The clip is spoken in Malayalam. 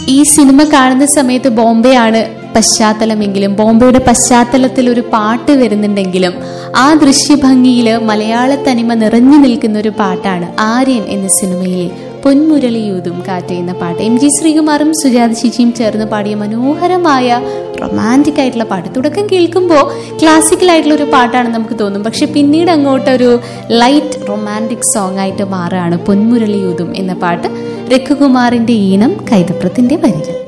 ഈ സിനിമ കാണുന്ന സമയത്ത് ബോംബെ ആണ് പശ്ചാത്തലമെങ്കിലും ബോംബെയുടെ പശ്ചാത്തലത്തിൽ ഒരു പാട്ട് വരുന്നുണ്ടെങ്കിലും ആ ദൃശ്യഭംഗിയില് മലയാള തനിമ നിറഞ്ഞു നിൽക്കുന്ന ഒരു പാട്ടാണ് ആര്യൻ എന്ന സിനിമയിലെ പൊന്മുരളിയൂതും കാറ്റ് എന്ന പാട്ട് എം ജി ശ്രീകുമാറും സുജാത ചേച്ചിയും ചേർന്ന് പാടിയ മനോഹരമായ റൊമാൻറ്റിക് ആയിട്ടുള്ള പാട്ട് തുടക്കം കേൾക്കുമ്പോൾ ക്ലാസിക്കൽ ആയിട്ടുള്ള ഒരു പാട്ടാണ് നമുക്ക് തോന്നും പക്ഷെ പിന്നീട് അങ്ങോട്ട് ഒരു ലൈറ്റ് റൊമാൻറ്റിക് സോങ് ആയിട്ട് മാറുകയാണ് പൊന്മുരളിയൂതും എന്ന പാട്ട് രഘുകുമാറിന്റെ ഈണം കൈതപ്രത്തിന്റെ വരികൾ